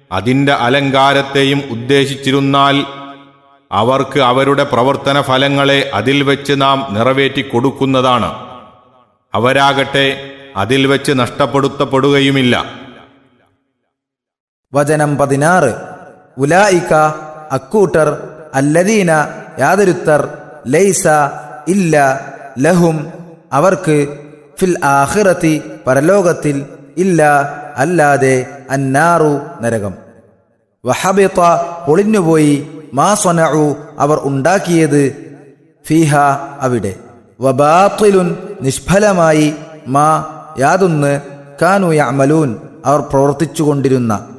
അതിന്റെ അലങ്കാരത്തെയും ഉദ്ദേശിച്ചിരുന്നാൽ അവർക്ക് അവരുടെ പ്രവർത്തന ഫലങ്ങളെ അതിൽ വെച്ച് നാം നിറവേറ്റി കൊടുക്കുന്നതാണ് അവരാകട്ടെ അതിൽ വെച്ച് നഷ്ടപ്പെടുത്തപ്പെടുകയുമില്ല വചനം പതിനാറ് ഉലായിക്ക അക്കൂട്ടർ അല്ലദീന യാതൊരുത്തർ ലൈസ ഇല്ല ലഹും അവർക്ക് ഫിൽ ആഖിറത്തി പരലോകത്തിൽ ഇല്ല അല്ലാതെ അന്നാറു നരകം വഹബിത്ത പൊളിഞ്ഞുപോയി മാ സ്വനഉ അവർ ഉണ്ടാക്കിയത് ഫീഹ അവിടെ വബാത്തിലുൻ നിഷ്ഫലമായി മാ യാതൊന്ന് കാനു യഅമലൂൻ അവർ പ്രവർത്തിച്ചുകൊണ്ടിരുന്ന